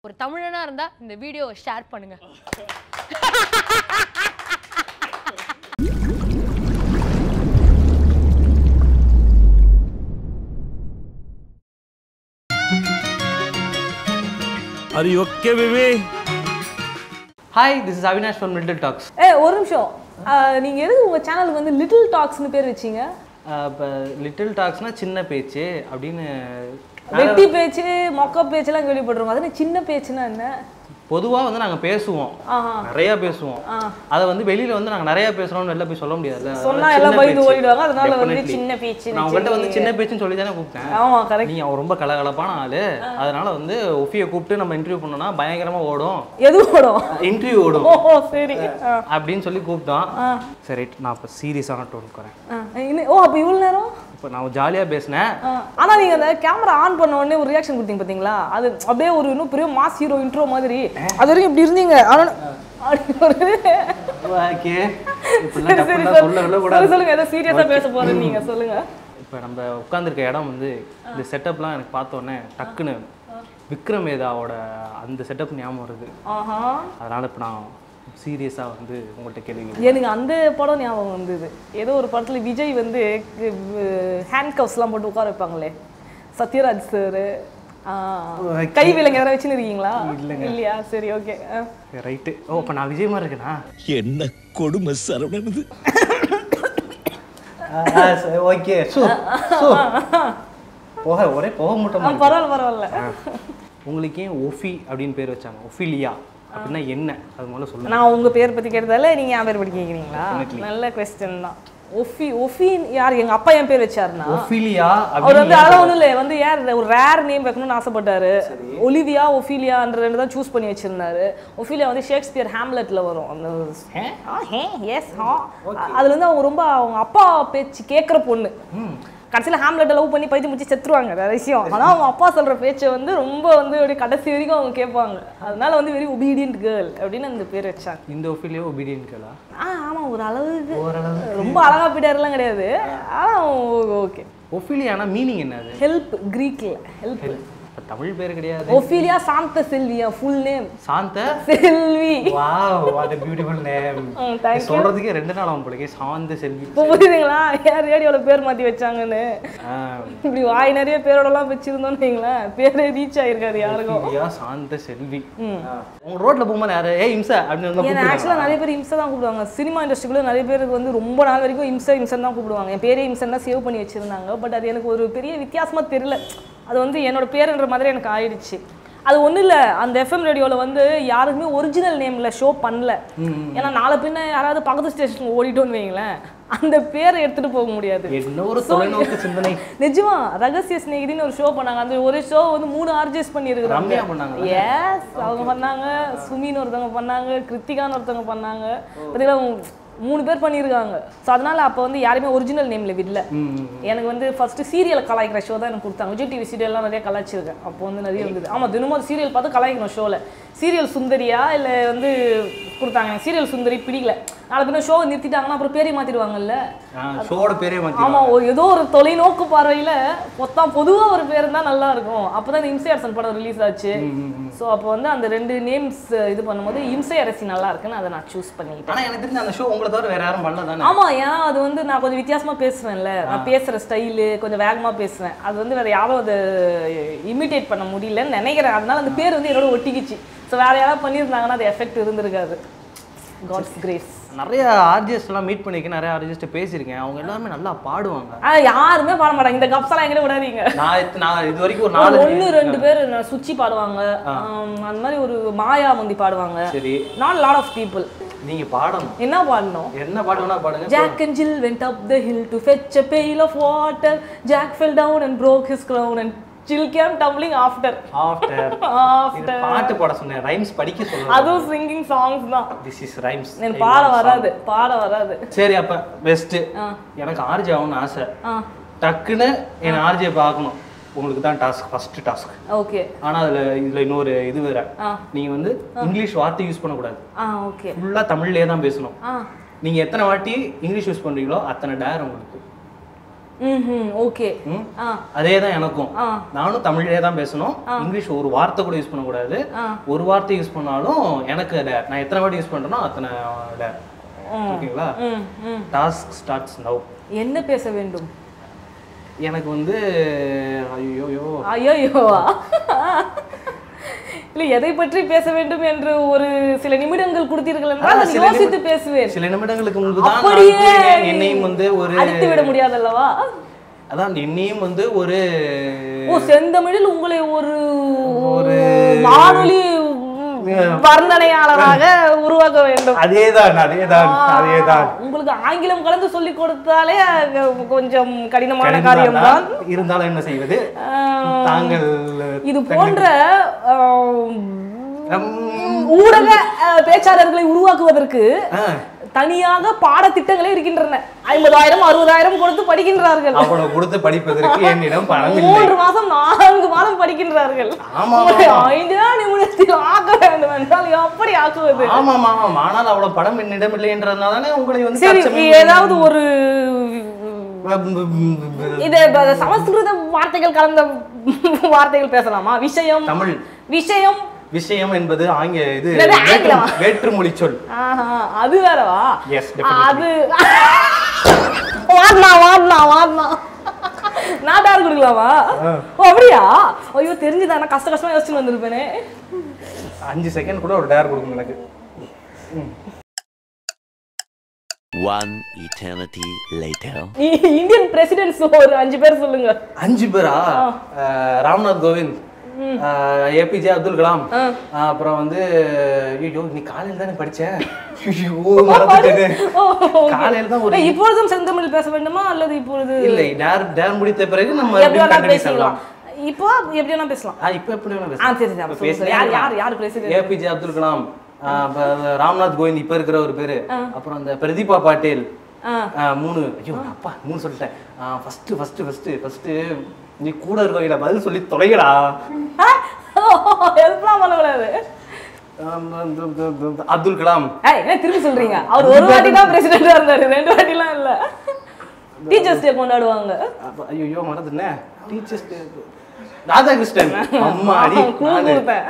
ஒரு தமிழனா இருந்தா இந்த வீடியோவை ஷேர் பண்ணுங்க Are you okay, baby? Hi this is Avinash from little talks ஏ ஒரு நிமிஷம் அஹ், நீங்க எதுக்கு உங்க சேனலுக்கு வந்து லிட்டில் டாக்ஸ்னு பேர் வச்சீங்க இப்போ லிட்டில் டாக்ஸ்னா சின்ன பேச்சு அப்படின்னு வெட்டி பேச்சு மொக்க பேச்செல்லாம் கேள்விப்பட்டிருக்கோம் அது என்ன சின்ன பேச்சுன்னா என்ன பொதுவாக வந்து நாங்கள் பேசுவோம் ஆஹா. நிறைய பேசுவோம் அதை வந்து வெளியில வந்து நாங்கள் நிறைய பேசுறோம்னு வெளில போய் சொல்ல முடியாதுல்ல சொன்னா அதனால எல்லாம் சின்ன பயந்து பேச்சு. ஓடிடுவாங்க அதனால வந்து Definitely. சின்ன பேச்சு நான் உங்கள்கிட்ட வந்து சின்ன பேச்சுன்னு சொல்லி தானே கூப்பிட்டேன் ஆமா கரெக்ட் நீ அவன் ரொம்ப கலகலப்பான ஆளு அதனால வந்து ஒஃபியை கூப்பிட்டு நம்ம இன்டர்வியூ பண்ணோம்னா பயங்கரமா ஓடும் எது போடும் இன்டர்வியூ ஓடும் ஓ சரி ஆ, அப்படின்னு சொல்லி கூப்பிட்டோம் சரி நான் இப்போ சீரியஸான டோனுக்கு வரேன் ஆ. இன்னும்- ஓ அப்போ இவ்வளவு நேரம் இப்போ நான் ஜாலியாக பேசினேன் ஆ. ஆனா நீங்க அந்த கேமரா ஆன் பண்ண உடனே ஒரு ரியாக்ஷன் கொடுத்தீங்க பாத்தீங்களா அது அப்படியே ஒரு இன்னும் பெரிய மாஸ் ஹீரோ இன்ட்ரோ மாதிரி அது வரைக்கும் இப்படி இருந்தீங்க ஆனா அப்படி ஒரு ஓகே இப்படிலாம் சரி சரி டப்புலாம் சொல்லு. சொல்ல சொல்லு, விடக்கூடாது சொல்லுங்க ஏதோ சீரியஸா பேச போறேன் நீங்க சொல்லுங்க இப்போ நம்ம உட்காந்துருக்க இடம் வந்து இந்த செட்டப்லாம் எனக்கு பார்த்த உடனே டக்குன்னு விக்ரமேதாவோட அந்த செட்டப் ஞாபகம் வருது ஆஹா அதனால இப்போ நான் சீரியஸாக வந்து உங்கள்கிட்ட கேள்வி எனக்கு அந்த படம் ஞாபகம் வந்தது ஏதோ ஒரு படத்துல விஜய் வந்து ஹேண்ட் கவ்ஸ்லாம் போட்டு உட்கார வைப்பாங்களே சத்யராஜ் சார் கை விலங்கு எதனா வச்சுன்னு இருக்கீங்களா இல்லையா சரி ஓகே ரைட்டு ஓ இப்போ நான் விஜய் மாதிரி இருக்கேனா என்ன கொடுமை சரவணனது ஓகே ஸோ ஸோ போக ஒரே போக மூட்டமா இருக்கு. பரவாயில்ல பரவாயில்ல உங்களுக்கு ஏன் ஒஃபி அப்படின்னு பேர் வச்சாங்க ஒஃபிலியா அப்படின்னா என்ன அது முதல்ல சொல்லுங்க நான் உங்க பேர் பத்தி கேட்டதால நீங்க என் பேர் பத்தி கேக்குறீங்களா நல்ல கொஸ்டின் தான் ஒஃபி ஒஃபி யார் எங்க அப்பா என் பேர் வச்சாருன்னா ஒஃபிலியா அவர் அப்படின்னு வந்து அதெல்லாம் ஒன்றும் இல்லை வந்து யார் ஒரு ரேர் நேம் வைக்கணும்னு ஆசைப்பட்டாரு ஒலிவியா ஒஃபீலியான்ற ரெண்டு தான் சூஸ் பண்ணி வச்சிருந்தாரு ஒஃபீலியா வந்து ஷேக்ஸ்பியர் ஹேம்லெட்ல வரும் அந்த ஆ ஹே எஸ் ஹா அதுல வந்து அவங்க ரொம்ப அவங்க அப்பா பேச்சு கேட்குற பொண்ணு கடைசியில் ஹேம்லெட்டை லவ் பண்ணி பைத்தி முடிச்சு செத்துருவாங்க வேற விஷயம் ஆனால் அவங்க அப்பா சொல்ற பேச்சை வந்து ரொம்ப வந்து அப்படியே கடைசி வரைக்கும் அவங்க கேட்பாங்க அதனால வந்து வெரி ஒபீடியன்ட் கேர்ள் அப்படின்னு அந்த பேர் வச்சாங்க இந்த ஒஃபிலியா ஒபீடியன் கேளா ஆ ஆமா ஒரு அளவுக்கு ஓரளவு ரொம்ப அழகா பிடாரெல்லாம் கிடையாது ஆனால் ஓகே ஒஃபிலியானா மீனிங் என்னது ஹெல்ப் கிரீக்ல ஹெல்ப் இப்போ தமிழ் பேர் கிடையாது ஒஃபீலியா சாந்த செல்வியா full name Shantha Selvi wow what a beautiful name ம், thank you. சொல்றதுக்கே ரெண்டு நாள் ஆகும் போலக்கே சாந்த செல்வி இப்போ புரியுதுங்களா யார் ரேடியோல பேர் மாத்தி வச்சாங்கன்னு ஆ, இப்படி வாய் நிறைய பேரோடலாம் வச்சிருந்தோம்னு வைங்களேன் பேரே ரீச் ஆயிருக்காது யாருக்கும் ஒஃபிலியா சாந்த செல்வி ஆ. உங்க ரோட்ல போகும்போது யாரு ஏ இம்சா அப்படின்னு வந்து ஏன்னா கூப்பிடுவாங்க. ஆக்சுவலாக நிறைய பேர் இம்சை தான் கூப்பிடுவாங்க சினிமா இண்டஸ்ட்ரிக்குள்ள நிறைய பேருக்கு வந்து ரொம்ப நாள் வரைக்கும் இம்சை இம்சன் தான் கூப்பிடுவாங்க என் பேரே இம்சன் தான் சேவ் பண்ணி வச்சிருந்தாங்க பட் அது எனக்கு ஒரு பெரிய வித்தியாசமா தெரியல அது வந்து என்னோட பேருன்ற மாதிரி எனக்கு ஆயிடுச்சு அது ஒன்றும் இல்லை அந்த எஃப்எம் ரேடியோவில் வந்து யாருக்குமே ஒரிஜினல் நேமில் ஷோ பண்ணல ஏன்னா நாளை பின்ன யாராவது பக்கத்து ஸ்டேஷன் ஓடிட்டோன்னு வைங்களேன் அந்த பேரை எடுத்துட்டு போக முடியாது என்ன ஒரு தொலைநோக்கு சிந்தனை நிஜமா ரகசிய சிநேகிதின்னு ஒரு ஷோ பண்ணாங்க அந்த ஒரு ஷோ வந்து மூணு ஆர்ஜிஎஸ் பண்ணியிருக்கிறாங்க ரம்யா பண்ணாங்களா? எஸ் அவங்க பண்ணாங்க சுமின்னு ஒருத்தவங்க பண்ணாங்க கிருத்திகான்னு ஒருத்தவங்க பண்ணாங்க பார்த்தீங்களா மூணு பேர் பண்ணியிருக்காங்க ஸோ அதனால அப்போ வந்து யாருமே ஒரிஜினல் நேமில் விடல எனக்கு வந்து ஃபர்ஸ்ட் சீரியல் கலாய்க்கிற ஷோ தான் எனக்கு கொடுத்தாங்க விஜய் டிவி சீரியல்லாம் நிறைய கலாய்ச்சிருக்கேன் அப்போ வந்து நிறைய இருந்தது ஆமாம் தினமும் சீரியல் பார்த்து கலாய்க்கணும் ஷோவில் சீரியல் சுந்தரியா இல்லை வந்து கொடுத்தாங்க சீரியல் சுந்தரி பிடிக்கல நாளை பின்ன ஷோவை நிறுத்திட்டாங்கன்னா அப்புறம் பேரை மாற்றிடுவாங்கல்ல ஷோட பேரே மாத்தி ஆமா ஒரு ஏதோ ஒரு தொலைநோக்கு பார்வையில மொத்தம் பொதுவா ஒரு பேர் தான் நல்லா இருக்கும் அப்பதான் இந்த இம்சை அரசன் படம் ரிலீஸ் ஆச்சு சோ அப்போ வந்து அந்த ரெண்டு நேம்ஸ் இது பண்ணும்போது இம்சை அரசி நல்லா இருக்குன்னு அதை நான் சூஸ் பண்ணிக்கிட்டேன் ஆனா எனக்கு தெரிஞ்ச அந்த ஷோ உங்களை தவிர வேற யாரும் பண்ணல தானே ஆமா ஏன்னா அது வந்து நான் கொஞ்சம் வித்தியாசமா பேசுவேன்ல நான் பேசுற ஸ்டைலு கொஞ்சம் வேகமா பேசுவேன் அது வந்து வேற யாரும் அதை இமிட்டேட் பண்ண முடியலன்னு நினைக்கிறேன் அதனால அந்த பேர் வந்து என்னோட ஒட்டிக்கிச்சு ஸோ வேற யாராவது பண்ணியிருந்தாங்கன்னா அது எஃபெக்ட் இருந்திருக்காது காட்ஸ் கிரேஸ் நிறைய ஆர்ஜிஎஸ்ட் எல்லாம் மீட் பண்ணிருக்கேன் நிறைய ஆர்ஜிஎஸ்ட் பேசியிருக்கேன் அவங்க எல்லாருமே நல்லா பாடுவாங்க ஆ யாருமே பாட மாட்டாங்க இந்த கப்ஸெல்லாம் எங்கிட்ட விடாதீங்க நான் இது- நான் இது வரைக்கும் ஒரு ஒரு நாலு ஒண்ணு ரெண்டு பேர் நான் சுச்சி பாடுவாங்க ஆம், அந்த மாதிரி ஒரு மாயா முந்தி பாடுவாங்க சரி நாட் லாட் ஆஃப் பீப்புள் நீங்க பாடணும் என்ன பாடணும் என்ன பாட்டு வேணா பாடுங்க Jack and Jill went up the hill to fetch a pail of water. Jack fell down and broke his crown and Jill came tumbling after. After After. பாட்டு பாட சொன்னேன் ரைம்ஸ் படிக்க சொல்லுங்க அதுவும் சிங்கிங் சாங்ஸ் தான் திஸ் இஸ் ரைம்ஸ் எனக்கு பாட வராது பாட வராது சரி அப்ப பெஸ்ட் ஆ. எனக்கு ஆர்ஜி ஆகணும்னு ஆசை ஆ டக்குன்னு என் ஆர்ஜியை பார்க்கணும் உங்களுக்கு தான் டாஸ்க் ஃபர்ஸ்ட் டாஸ்க் ஓகே ஆனா அதுல இதுல இன்னொரு இது வேற ஆ. நீங்க வந்து இங்கிலீஷ் வார்த்தை யூஸ் பண்ணக்கூடாது ஆ ஓகே ஃபுல்லா தமிழ்லயே தான் பேசணும் ஆ நீங்க எத்தனை வாட்டி இங்கிலீஷ் யூஸ் பண்றீங்களோ அத்தனை டயர் உங்களுக்கு ம் ஓகே ம்? ஆ அதே தான் எனக்கும் ஆ. நானும் தமிழ்லே தான் பேசணும் இங்கிலீஷ் ஒரு வார்த்தை கூட யூஸ் பண்ணக்கூடாது ஆ. ஒரு வார்த்தை யூஸ் பண்ணாலும் எனக்கு டேர் நான் எத்தனை வாட்டி யூஸ் பண்றேனோ அத்தனை டேர் ஓகேங்களா ம் ம் டாஸ்க் ஸ்டார்ட்ஸ் நவ் என்ன பேச வேண்டும் எனக்கு வந்து ஐயோ ஐயோவா இல்லை எதை பற்றி பேச வேண்டும் என்று ஒரு சில நிமிடங்கள் கொடுத்தீர்கள் என்றால் நான் சில யோசித்து நிமி- பேசுவேன் சில நிமிடங்களுக்கு முன்பு தான் நான் அப்படியே கூறினேன், என்னையும் வந்து ஒரு அடித்து விட முடியாதல்லவா அதான் என்னையும் வந்து ஒரு ஓ செந்தமிழில் உங்களை ஒரு ஒரு வானொலி வர்ணனையாளராக உருவாக்க வேண்டும் அதேதான் அதேதான் அதேதான் உங்களுக்கு ஆங்கிலம் கலந்து சொல்லி கொடுத்தாலே அஹ், கொஞ்சம் கடினமான காரியம் தான் இருந்தாலும் என்ன செய்வது தாங்கள் இது போன்ற அஹ், உம், ஊடக அஹ், பேச்சாளர்களை உருவாக்குவதற்கு ஆ, தனியாக பாடத்திட்டங்களே இருக்கின்றன ஐம்பதாயிரம் அறுபதாயிரம் கொடுத்து படிக்கின்றார்கள் அவ்வளவு கொடுத்து படிப்பதற்கு என்னிடம் பணம் இல்லை மூன்று மாதம் நான்கு மாதம் படிக்கின்றார்கள் ஆமா, உங்களை ஆமா. ஐந்தே நிமிடத்தில் ஆக்க வேண்டும் என்றால் எப்படி ஆக்குவது ஆமாம் ஆமாம் ஆனால் அவ்வளவு படம் என்னிடம் இல்லைன்றதுனால தானே உங்களை வந்து சரி தற்சமயம் ஏதாவது ஒரு இது ப- சமஸ்கிருத வார்த்தைகள் கலந்த வார்த்தைகள் பேசலாமா விஷயம் தமிழ் விஷயம் விஷயம் என்பது ஆங்க இது என்னது, வேற்று- ஆங்கிலமா? வேற்றுமொழி சொல் ஆஹா, அது வேறவா Yes, definitely. அது வாட்னா வாட்னா வாட்னா நான் டேர் கொடுக்கலாமா ஓ அப்படியா ஐயோ தெரிஞ்சுதானே கஷ்ட கஷ்டமா யோசிச்சு வந்திருப்பேனே அஞ்சு செகண்ட் கூட ஒரு டேர் கொடுக்கும் எனக்கு One eternity later. இ- இந்தியன் பிரசிடென்ட்ஸ் ஒரு அஞ்சு பேர் சொல்லுங்க அஞ்சு பேரா அஹ், ராம்நாத் கோவிந்த் ஏபிஜே அப்துல் கலாம் அஹ், அப்புறம் வந்து ஐயோ நீ காலையில தானே படிச்ச ஐயோ மறந்துட்டேனே ஓ, காலையில தான் ஒரு ஏய், இப்பொழுதும் செந்தமிழ் பேச வேண்டுமா அல்லது இப்பொழுது இல்லை டேர் டேர் முடித்த பிறகு நம்ம எப்படி மறுபடியும் வேணா continue பேசலாம் பண்ணலாம். இப்போ எப்படி வேணா பேசலாம் ஆ, இப்ப எப்படி வேணா ஆ சரி சரி அப்ப சொல்லுங்க. பேசலாம் யார் யார் யார் பிரசிடென்ட் ஏபிஜே அப்துல் கலாம் ஆ, அப்ப ராம்நாத் கோவிந்த் இப்ப இருக்கிற ஒரு பேரு அப்புறம் அந்த பிரதீபா பாட்டீல் ஆ. ஆ, மூணு ஐயோ அப்பா மூணு சொல்லிட்டேன் ஃபர்ஸ்ட் ஃபர்ஸ்ட் ஃபர்ஸ்ட் ஃபர்ஸ்ட் நீ கூட இருக்கவங்கள பதில் சொல்லி தொலைங்கடா ஹெல்ப்லாம் பண்ணக்கூடாது ஆம், இந்த- இந்த- இந்த- அப்துல் கலாம் ஏய் என்ன திரும்பி சொல்றீங்க அவர் ஒரு வாட்டி தான் பிரசிடென்டா இருந்தாரு ரெண்டு வாட்டிலாம் இல்ல டீச்சர்ஸ் டே கொண்டாடுவாங்க அப்ப- ஐயோ மறந்துட்டேன் டீச்சர்ஸ் ராதாகிருஷ்ணன் அம்மா அடி கூ கொடுத்தேன்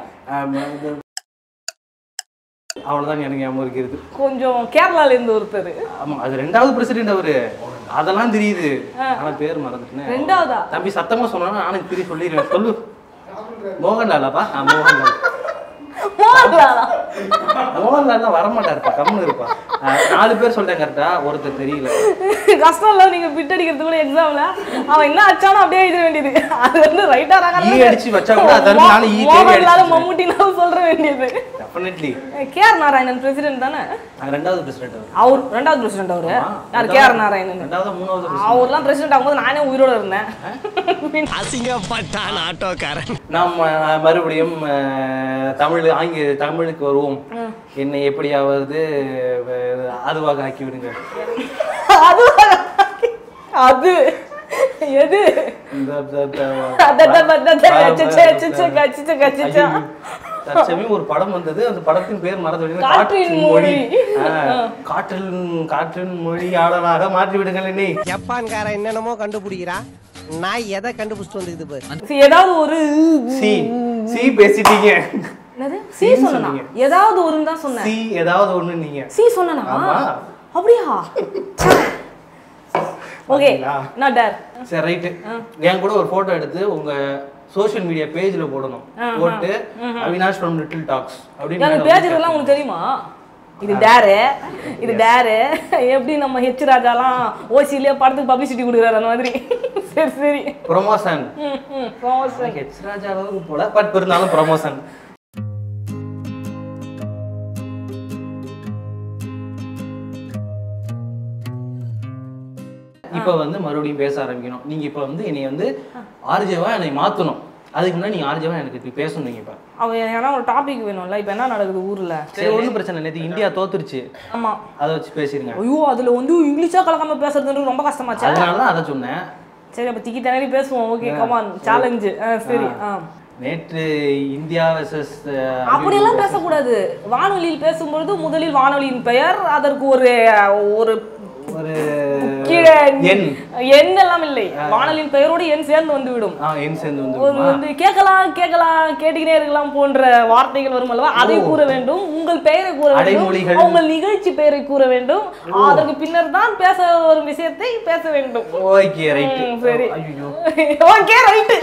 அவ்வளவுதான் எனக்கு ஞாபகம் இருக்கிறது கொஞ்சம் கேரளால இருந்து ஒருத்தர் ஆமா அது ரெண்டாவது பிரசிடென்ட் அவரு அதெல்லாம் தெரியுது ஆனா பேர் மறந்துட்டேன் ரெண்டாவதா தம்பி சத்தமா சொன்னா நானும் திரும்பி சொல்லிடுவேன் சொல்லு மோகன்லாலாப்பா ஆ மோகன்லால் மோகன்லாலா மோகன்லால் வரமாட்டாருப்பா கம்முன்னு இருப்பா ஆ, நாலு பேர் சொல்லிட்டேன் கரெக்டா ஒருத்தர் தெரியல கஷ்டம் இல்ல நீங்க பிட் அடிக்கிறது கூட எக்ஸாம்ல அவன் என்ன அச்சானோ அப்படியே எழுத வேண்டியது அது வந்து ரைட்டா ஈ அடிச்சு வச்சா கூட அதை வந்து நானும் ஈ தேடி மோகன்லால அடிச்சிருவேன். மம்முட்டினாலும் சொல்ற வேண்டியது definitely K R Narayanan president தானே ரெண்டாவது பிரசிடென்ட் அவர் அவர் ரெண்டாவது பிரசிடென்ட் அவரு யார் கே ஆர் நாராயணன் ரெண்டாவது மூணாவது president. அவர்லாம் பிரசிடென்ட் ஆகும்போது நானே உயிரோட இருந்தேன் அசிங்கப்பட்டான் ஆட்டோக்காரன் நாம் அஹ், மறுபடியும் அஹ், தமிழ் ஆங்கில தமிழுக்கு வருவோம் என்னை எப்படியாவது அஹ், அதுவாக ஆக்கி விடுங்க அது அது எது இந்த இந்த- இந்த- அத- அத- அத- அத- அச்சச்சே, அச்சச்சே, கச்சிச்சே, கச்சிச்சே. ஐயோ, தற்சமயம் ஒரு படம் வந்தது அந்த படத்தின் பேர் மறந்து விடுங்க காற்றின் மொழி. காற்றின் காற்றின் மொழியாளராக மாற்றி விடுங்கள் என்னை ஜப்பான்காரன் என்னென்னமோ கண்டுபிடிக்கிறா நாய் எதை கண்டுபிடிச்சிட்டு வந்துக்குது பாரு சரி, ஏதாவது ஒரு சி சி பேசிட்டீங்க என்னது சி சொன்னா ஏதாவது ஒருன்னு தான் சொன்னேன் சி ஏதாவது ஒண்ணு நீங்க சி சொன்னா ஆமா. அப்படியா ஓகே பாத்தீங்களா? நான் டேர் சரி ரைட்டு என் கூட ஒரு போட்டோ எடுத்து உங்க சோஷியல் மீடியா பேஜ்ல போடணும் போட்டு அவினாஷ் ஃப்ரம் லிட்டில் டாக்ஸ் அப்படின்னு எனக்கு பேஜ் இதெல்லாம் உங்களுக்கு தெரியுமா இது டேரு இது டேரு எப்படி நம்ம ஹெச் ராஜாலாம் ஓசிலேயே படத்துக்கு பப்ளிசிட்டி கொடுக்குறாரு அந்த மாதிரி சரி சரி ப்ரொமோஷன் ம் ம் promotion. ஹெச் ராஜா அளவுக்கு போல பட் இருந்தாலும் ப்ரொமோஷன் இப்போ வந்து மறுபடியும் பேச ஆரம்பிக்கணும் நீங்க இப்போ வந்து என்னை வந்து ஆர்ஜேவா என்னை மாத்தணும் அதுக்கு முன்னாடி நீங்க ஆர்ஜேவா எனக்கு இப்படி பேசணும் நீங்க இப்போ அவன் ஏன்னா ஒரு டாபிக் வேணும்ல இப்போ என்ன நடக்குது ஊர்ல சரி ஒன்றும் பிரச்சனை இல்லை நேற்று இந்தியா தோத்துருச்சு ஆமா அதை வச்சு பேசிடுங்க ஐயோ அதுல வந்து இங்கிலீஷா கலக்காம பேசுறதுன்றது ரொம்ப கஷ்டமாச்சா அதனால தான் அதை சொன்னேன் சரி அப்ப திக்கி திணறி பேசுவோம் ஓகே கமான் சேலஞ்சு சரி ஆ நேற்று இந்தியா வெர்சஸ் அப்படியெல்லாம் பேசக்கூடாது வானொலியில் பேசும்பொழுது முதலில் வானொலியின் பெயர் அதற்கு ஒரு ஒரு ஒரு கீழே எண். எண் எல்லாம் இல்லை வானலின் பெயரோடு எண் சேர்ந்து வந்து விடும் ஆ என் சேர்ந்து வந்து ஒரு விடுமா? வந்து கேட்கலாம் கேட்கலாம் கேட்டுக்கிட்டே இருக்கலாம் போன்ற வார்த்தைகள் வரும் அல்லவா அதை கூற வேண்டும் உங்கள் பெயரை கூற வேண்டும் அடைமொழிகள். உங்கள் நிகழ்ச்சி பெயரை கூற வேண்டும் அதற்கு பின்னர் தான் பேச வரும் விஷயத்தை பேச வேண்டும் ஓகே ரைட் ம், சரி ஐயோ ஓகே ரைட்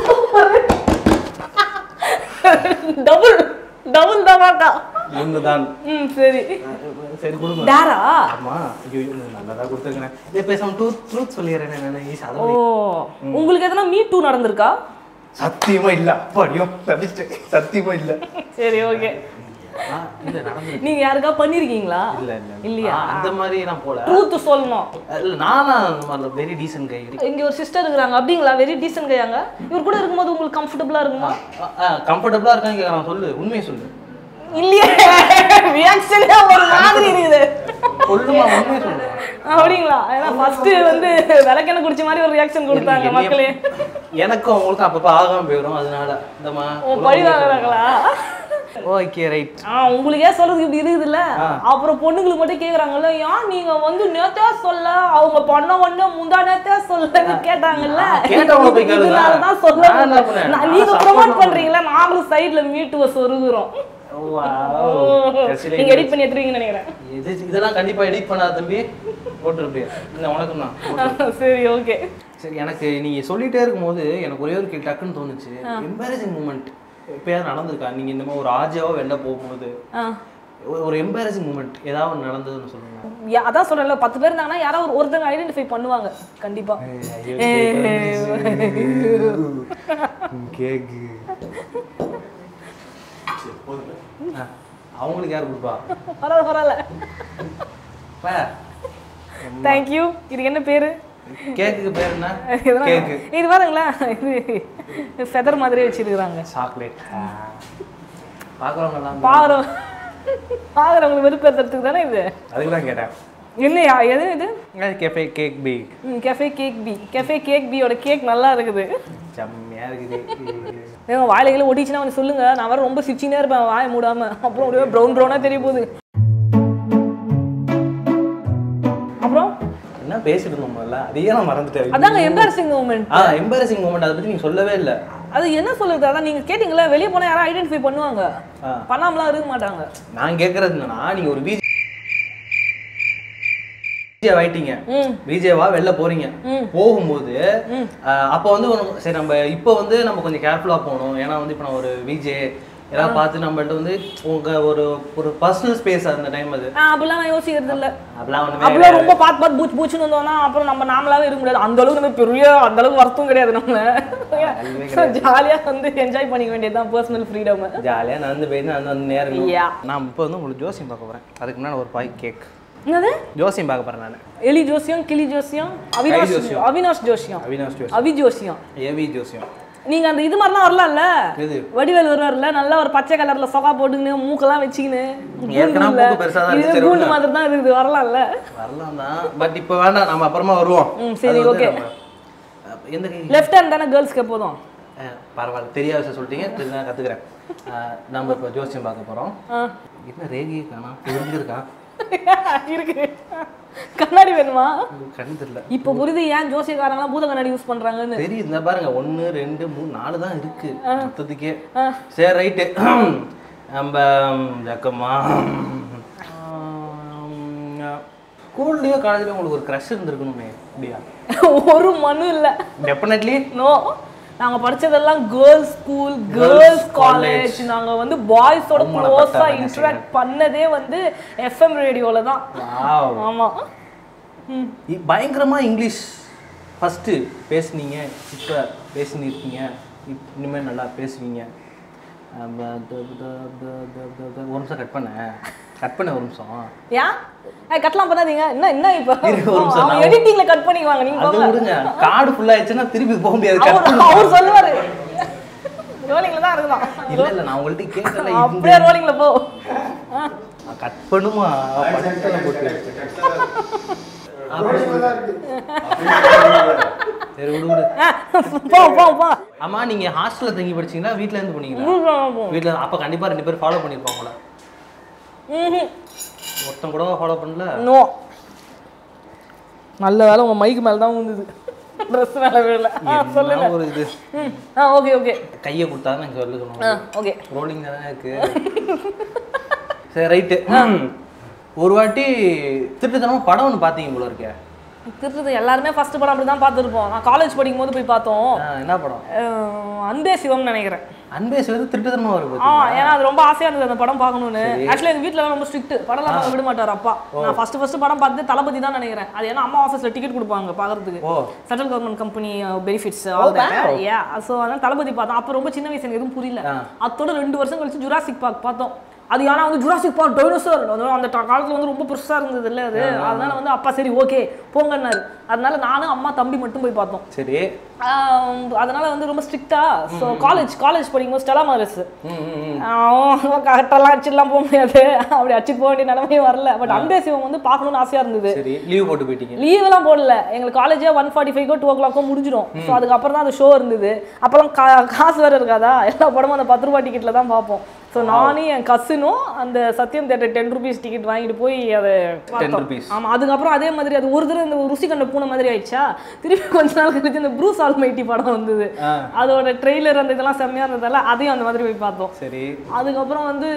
டபுள் டபுள் தமாக்கா ஒண்ணுதான் ம் சரி சரி கொடுங்க டேரா ஆமா ஐயோ நல்லதா கொடுத்துருக்கேன் இதே பேசாம டூ ட்ரூத் சொல்லிடுறேன் நான் ஈஸ் ஓ அதெல்லாம் உங்களுக்கு எதனா மீ டூ நடந்திருக்கா சத்தியமா இல்ல அப்படியும் தப்பிச்சிட்டேன் சத்தியமா இல்ல சரி ஓகே ஆ, இல்ல நடந்து நீங்க யாருக்கா பண்ணிருக்கீங்களா இல்ல இல்ல இல்லையா? ஆ, அந்த மாதிரி நான் போல ட்ரூத் சொல்லணும் இல்ல நானா அந்த மாதிரி வெரி டீசன்ட் கை இங்க ஒரு சிஸ்டர் இருக்கிறாங்க அப்படிங்களா வெரி டீசன்ட் கையாங்க இவர் கூட இருக்கும்போது உங்களுக்கு கம்ஃபர்டபுளா இருக்குமா கம்ஃபர்டபுளா இருக்கான்னு கேக்குறான் சொல்லு உண்மையை சொல்லு இல்லையே ரியாக்ஷனே ஒரு மாதிரி இருக்குது சொல்லுமா உண்மையை சொல்லு அப்படிங்களா ஏன்னா ஃபர்ஸ்ட் வந்து விளக்கெண்ணெய் குடிச்ச மாதிரி ஒரு ரியாக்ஷன் கொடுத்தாங்க மக்களே எனக்கும் அவங்களுக்கும் அப்பப்ப ஆகாம போயிடும் அதனால இந்தமா உன் பழி வாங்குறாங்களா ஓகே ரைட் ஆ உங்களுக்கே சொல்றதுக்கு இப்படி இருக்குதுல்ல அப்புறம் பொண்ணுங்களுக்கு மட்டும் கேக்குறாங்கல்ல ஏன் நீங்க வந்து நேத்தே சொல்ல அவங்க பண்ண உடனே முந்தா நேத்தே சொல்லன்னு கேட்டாங்கல்ல கேட்டவங்கள போய் கேளுங்க. இதனாலதான் சொல்ல நான் என்ன பண்ணேன்? நான் நான் நீங்க support ப்ரோமோட் பண்ணேன். பண்றீங்களா நாங்களும் சைடுல மீட்டுவ சொருகுறோம் நீங்க எடிட் பண்ணி எடுத்துருவீங்கன்னு நினைக்கிறேன் இது இதெல்லாம் கண்டிப்பா எடிட் பண்ணாத தம்பி போட்டுருப்பியா இல்லை உனக்கும் தான் சரி ஓகே சரி எனக்கு நீங்க சொல்லிட்டே இருக்கும்போது எனக்கு ஒரே ஒரு கேள்வி டக்குன்னு தோணுச்சு எம்பாரசிங் மூமெண்ட் எப்பயாவது நடந்திருக்கா நீங்க இந்த மாதிரி ஒரு ஆஜாவோ வெளில போகும்போது ஒரு- ஒரு எம்பாரசிங் மூமெண்ட் ஏதாவது ஒண்ணு நடந்ததுன்னு சொல்லுங்க அதான் சொல்றேன்ல பத்து பேர் இருந்தாங்கன்னா யாராவது ஒரு- ஒருத்தங்க ஐடென்டிஃபை பண்ணுவாங்க கண்டிப்பா கேக்கு அவங்களுக்கு யார் கொடுப்பா பரவாயில்ல பரவாயில்ல பா, தேங்க்யூ இதுக்கு என்ன பேரு கேக்குக்கு பேர் என்ன இதெல்லாம் கேக்கு இது பாருங்களா இது ஃபெதர் மாதிரியே வச்சிருக்காங்க சாக்லேட் பார்க்குறவங்கலாம் பாக்குறோம் பாக்குறவங்களுக்கு வெறுப்பேற்றுறதுக்கு தானே இது அதுக்கு தான் கேட்டேன் என்னையா எது இது cafe cake B cafe cake B cafe cake பியோட கேக் நல்லா இருக்குது செம்மையா இருக்குது ஏங்க வாழைகளை ஒட்டிச்சுன்னா வந்து சொல்லுங்க நான் வர ரொம்ப சிரிச்சினே இருப்பேன் வாயை மூடாம அப்புறம் அப்படியே ப்ரௌன் ப்ரௌனா தெரிய போகுது அப்புறம் என்ன பேசிட்டு இருந்தோம் முதல்ல அதையே நான் மறந்துட்டேன் அதாங்க எம்பாரசிங் மூமெண்ட் ஆ எம்பாரசிங் மூமெண்ட் அதை பத்தி நீங்க சொல்லவே இல்ல அது என்ன சொல்லுது அதான் நீங்க கேட்டீங்களா வெளியே போனா யாரும் ஐடென்டிஃபை பண்ணுவாங்க ஆ. பண்ணாமலாம் இருக்க மாட்டாங்க நான் கேக்குறது என்னன்னா நீங்க ஒரு பிஜே ஆயிட்டீங்க ம் விஜயவா வெளில போறீங்க போகும்போது ஆஹ், அப்ப வந்து ஒரு- சரி நம்ம இப்போ வந்து நம்ம கொஞ்சம் கேர்ஃபுல்லா போகணும் ஏன்னா வந்து இப்போ நான் ஒரு விஜே எல்லாம் பார்த்து நம்மள்ட்ட வந்து உங்க ஒரு ஒரு பர்சனல் ஸ்பேஸ் அந்த டைம் அது ஆ, அப்படிலாம் நான் யோசிக்கிறது இல்ல அப்படிலாம் ஒண்ணுமே அப்படிலாம் ரொம்ப பார்த்து பார்த்து பூச்சி பூச்சின்னு வந்தோம்னா அப்புறம் நம்ம நாமளாவே இருக்க முடியாது அந்த அளவுக்கு நம்ம பெரிய அந்த அளவுக்கு வருத்தம் கிடையாது நம்ம ஜாலியா வந்து என்ஜாய் பண்ணிக்க வேண்டியதுதான் பர்சனல் ஃப்ரீடம் ஜாலியா நடந்து போயிட்டு நான் வந்து நேரம் Yeah. நான் இப்போ வந்து உங்களுக்கு ஜோசியம் பார்க்க போறேன் அதுக்கு முன்னாடி ஒரு பாய் கேக் என்னது ஜோசியம் பார்க்க போறேன் நான் எலி ஜோசியம் கிளி ஜோசியம் அவினாஷ் ஜோசியம். அவினாஷ் ஜோசியம் அவினாஷ் ஜோசியம் அவி ஜோசியம் ஏவி ஜோசியம் நீங்க அந்த இது மாதிரிலாம் வரலாம்ல எது? வடிவேல் வருவார்ல நல்லா ஒரு பச்சை கலர்ல சொகா போட்டுக்கின்னு மூக்கெல்லாம் வச்சுக்கின்னு ஏற்கனவே கூண்டுல. மூக்கு பெருசா தான் இது இருக்கு, சரி கூண்டு விடுங்க. மாதிரி தான் இருக்குது வரலாம்ல வரலாம் தான் பட் இப்போ வேண்டாம் நம்ம அப்புறமா வருவோம் ம், சரி, அது வந்து okay. நம்ம- அப்ப எந்த கை லெஃப்ட் ஹேண்ட் தானே கேர்ள்ஸ்க்கு எப்போதும் அஹ், பரவாயில்ல தெரியாத விஷயம் சொல்லிட்டீங்க சரி, நான் கத்துக்கிறேன் அஹ், நம்ம இப்போ ஜோசியம் பார்க்க போறோம் ஆ. என்ன ரேகி காணா இருந்து இருக்கா இருக்கு கண்ணாடி வேணுமா கண்ணு தெரியல இப்போ புரியுது ஏன் ஜோசியக்காரங்களாம் பூத கண்ணாடி யூஸ் பண்றாங்கன்னு தெரியுது இந்த பாருங்க ஒன்று ரெண்டு மூணு நாலு தான் இருக்கு மொத்தத்துக்கே சரி ரைட்டு நம்ம ஜக்கம்மா ஸ்கூல்லையோ காலேஜ்லயோ உங்களுக்கு ஒரு க்ரஷ் இருந்திருக்கணுமே அப்படியா ஒரு மனு இல்ல டெஃபினெட்லி நோ நாங்க படிச்சதெல்லாம் கேர்ள்ஸ் ஸ்கூல் கேர்ள்ஸ் காலேஜ் நாங்க வந்து பாய்ஸோட அவங்கள க்ளோஸா பட்டா இன்டராக்ட் பண்ணதே வந்து எஃப்எம் ரேடியோல தான் வாவ் ஆமா ம் இ- பயங்கரமா இங்கிலீஷ் ஃபஸ்ட்டு பேசுனீங்க இப்போ பேசினிருக்கீங்க இப் இனிமேல் நல்லா பேசுவீங்க ஆம், த- த- த- த- த- த- ஒரு நிமிஷம் கட் பண்ணேன் கட் பண்ண ஒரு நிமிஷம் ஏன் ஏய், கட்லாம் பண்ணாதீங்க என்ன என்ன இப்போ இரு, ஒரு நிமிஷம், அவங்க நான் எடிட்டிங்ல கட் பண்ணிக்குவாங்க நீங்க அது போங்க. விடுங்க கார்டு ஃபுல் ஆயிடுச்சுன்னா திருப்பி போக முடியாது கட் அவர் அவர் சொல்லுவாரு ரோலிங்ல தான் இருக்கலாம் இல்ல இல்ல நான் உங்கள்ட்ட கேட்கல இந்த அப்படியே ரோலிங்ல போ ஆ. கட் பண்ணுமா பட்டத்துல போட்டு சரி விடு விடு ஆ, போ போ போ ஆமா நீங்க ஹாஸ்டல்ல தங்கி படிச்சீங்களா வீட்ல இருந்து போனீங்களா ம்ஹும். வீட்ல அப்ப கண்டிப்பா ரெண்டு பேரும் ஃபாலோ பண்ணிருப்பாங்களா ம்ஹும். ஒருத்தன் கூட ஃபாலோ பண்ணல நோ நல்ல வேலை உங்கள் மைக்கு மேலே தான் விழுந்தது ட்ரெஸ் மேலே விழல ஆ சொல்லுங்க என்ன ஒரு இது ம் ஆ ஓகே ஓகே கையை கொடுத்தா எனக்கு ஆ சொல்லணும் ஓகே ரோலிங் தானே இருக்கு சரி ரைட்டு ஒரு வாட்டி திட்டுத்தனமா படம் ஒன்று பார்த்தீங்க போல இருக்கே திருத்தது எல்லாருமே ஃபர்ஸ்ட் படம் அப்படி தான் பார்த்துருப்போம் நான் காலேஜ் படிக்கும் போது போய் பார்த்தோம் ஆ, என்ன படம் அஹ், அன்பே சிவம்னு நினைக்கிறேன் அன்பே சிவத்து திருட்டுத்தனமா வருது ஆ ஏன்னா அது ரொம்ப ஆசையா இருந்தது அந்த படம் பார்க்கணும்னு ஆக்சுவலி எங்க வீட்ல ரொம்ப ஸ்ட்ரிக்ட் படம்லாம் பார்க்க விட மாட்டார் அப்பா நான் ஃபர்ஸ்ட் ஃபர்ஸ்ட் படம் பார்த்து தளபதி தான் நினைக்கிறேன் அது ஏன்னா அம்மா ஆஃபீஸ்ல டிக்கெட் கொடுப்பாங்க பார்க்கறதுக்கு oh central government company benefits all that yeah so அதனால தளபதி பார்த்தோம் அப்போ ரொம்ப சின்ன வயசு எனக்கு எதுவும் புரியல ஆ. அதோட ரெண்டு வருஷம் கழிச்சு ஜுராசிக் பார்க் பார்த்தோம் அது ஏன்னா வந்து ஜுராசிக் பார்க் டைனோசர் அந்த ட- காலத்துல வந்து ரொம்ப பெருசா இருந்தது இல்ல அது அதனால வந்து அப்பா சரி ஓகே போங்கன்னாரு அதனால நானும் அம்மா தம்பி மட்டும் போய் பார்த்தோம் சரி ஆம், அதனால வந்து ரொம்ப ஸ்ட்ரிக்டா ஸோ காலேஜ் காலேஜ் படிக்கும்போது ஸ்டெலா மாரிஸ் ம் ம், ம் கரெக்டெல்லாம் அடிச்சுலாம் போக முடியாது அப்படி அடிச்சுட்டு போக வேண்டிய நிலைமையும் வரல பட் அன்பே சிவம் வந்து பார்க்கணும்னு ஆசையா இருந்தது சரி லீவ் போட்டு போயிட்டீங்க லீவ் எல்லாம் போடல எங்களுக்கு காலேஜே ஒன் ஃபார்ட்டி ஃபைவ் டூ ஓ கிளாக்கோ முடிஞ்சிடும் ஸோ அதுக்கப்புறம் தான் அந்த ஷோ இருந்தது அப்போல்லாம் கா காசு வேற இருக்காதா எல்லா படமும் அந்த பத்து ரூபாய் டிக்கெட்ல தான் பார்ப்போம் ஸோ நானும் என் கசினும் அந்த Sathyam theatre ten rupees ticket வாங்கிட்டு போய் அதை பார்த்தோம் rupees. ஆமா அதுக்கப்புறம் அதே மாதிரி அது ஒரு தடவை இந்த ருசி கண்ட பூனை மாதிரி ஆயிடுச்சா திருப்பி கொஞ்ச நாள் கழிச்சு இந்த ப்ரூஸ் ஆல்மைட்டி படம் வந்தது ஆ. அதோட ட்ரெய்லர் அந்த இதெல்லாம் செம்மையா இருந்ததால அதையும் அந்த மாதிரி போய் பார்த்தோம் சரி அதுக்கப்புறம் வந்து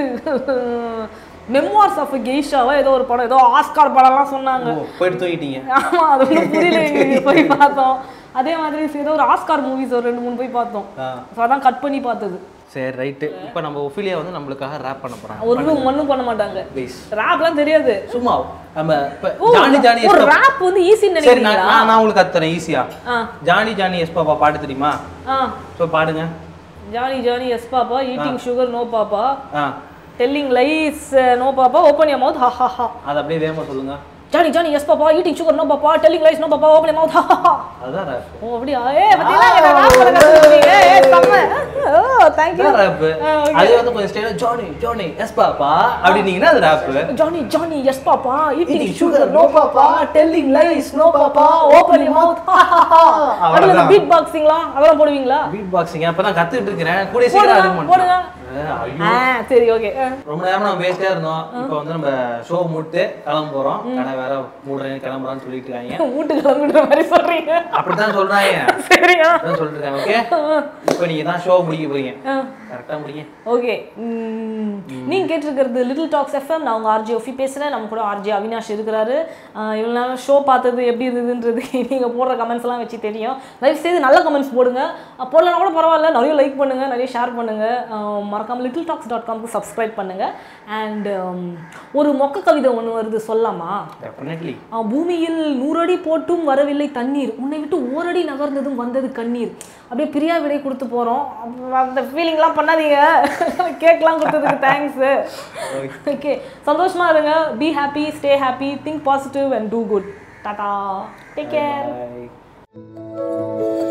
மெமோர்ஸ் ஆஃப் கெய்ஷாவா ஏதோ ஒரு படம் ஏதோ ஆஸ்கார் படம்லாம் சொன்னாங்க ஓ போயிட்டு தூக்கிட்டீங்க ஆமா அது ஒன்றும் புரியல எங்களுக்கு போய் பார்த்தோம் அதே மாதிரி ஏதோ ஒரு ஆஸ்கார் மூவிஸ் ஒரு ரெண்டு மூணு போய் பார்த்தோம் ஆ ஸோ அதான் கட் பண்ணி பார்த்தது சரி ரைட்டு இப்போ நம்ம ஒஃபிலியா வந்து நம்மளுக்காக ரேப் பண்ண போறாங்க ஒரு ரூம் ஒன்றும் பண்ண மாட்டாங்க ப்ளீஸ் ரேப்லாம் தெரியாது சும்மா நம்ம இப்போ ஓ, ஜானி ஜானி ஒரு எஸ்பா ரேப் வந்து ஈஸின்னு சரி நான் நினைக்கிறீங்களா நான் நான் உங்களுக்கு கத்துறேன் ஈஸியா ஆ ஜானி ஜானி எஸ் பாப்பா பாட்டு தெரியுமா ஆ ஸோ பாடுங்க Johnny Johnny yes papa eating sugar no papa ah telling lies no papa open your mouth ha ha ha அது அப்படியே வேகமா சொல்லுங்க Johnny Johnny yes papa eating sugar no papa telling lies no papa open your mouth ha ha ஹா அதுதான் rape ஓ அப்படியா ஏ பத்தியா என்ன rap பண்ண கத்துக்கிட்டீங்க ஏ செம்ம ஓ தேங்க் யூ அதுதான் ரேப் ஆ, okay. அது வந்து கொஞ்சம் ஸ்டைலா ஜானி ஜானி எஸ் பாப்பா அப்படின்னீங்கன்னா அது rap Johnny Johnny yes papa eating Eating sugar sugar, no no papa telling lies no papa open your mouth அதுல அவ்வளவுதான். பீட் பாக்ஸிங்லாம் அதெல்லாம் போடுவீங்களா பீட் பாக்ஸிங் அப்பதான் கத்துக்கிட்டு இருக்கிறேன் கூட சீக்கிரம் போடுங்க, அறிமுகம் போடுங்க. ஆ, ஐயோ. ஆ சரி ஓகே ரொம்ப நேரம் நம்ம பேசிட்டே இருந்தோம் இப்போ வந்து நம்ம ஷோ முடிட்டு கிளம்ப போறோம் கடை வேற மூடுறேன் கிளம்புறான்னு சொல்லிட்டு இருக்காங்க வீட்டு கிளம்புற மாதிரி சொல்றீங்க அப்படித்தான் சொல்றாங்க சரியா அப்படிதான் சொல்லிட்டு இருக்காங்க ஓகே இப்போ நீங்க தான் ஷோ முடிக்க போறீங்க கரெக்டா முடிங்க ஓகே நீங்க கேட்டிருக்கிறது லிட்டில் டாக்ஸ் எஃப்எம் நான் உங்க ஆர்ஜி ஒஃபி பேசுறேன் நம்ம கூட ஆர்ஜி அவினாஷ் இருக்கிறாரு ஆஹ் இவ்வளவு நேரம் ஷோ பார்த்தது எப்படி இருந்ததுன்றது நீங்க போடுற கமெண்ட்ஸ் எல்லாம் வச்சு தெரியும் தயவு செய்து நல்ல கமெண்ட்ஸ் போடுங்க அஹ் போடலனா கூட பரவாயில்ல நிறைய லைக் பண்ணுங்க நிறைய ஷேர் பண்ணுங்க ஆஹ் மறக்காம லிட்டில் டாக்ஸ் டாட் காம்க்கு சப்ஸ்கிரைப் பண்ணுங்க அண்ட் ஒரு மொக்க கவிதை ஒன்று வருது சொல்லாமா டெஃபினெட்லி ஆ, பூமியில் நூறடி போட்டும் வரவில்லை தண்ணீர் உன்னை விட்டு ஓரடி நகர்ந்ததும் வந்தது கண்ணீர் அப்படியே பிரியா விடை கொடுத்து போகிறோம் அந்த ஃபீலிங்லாம் பண்ணாதீங்க கேக்லாம் கொடுத்ததுக்கு தேங்க்ஸு ஓகே சந்தோஷமா இருங்க be happy stay happy think positive and do good tata take care Bye.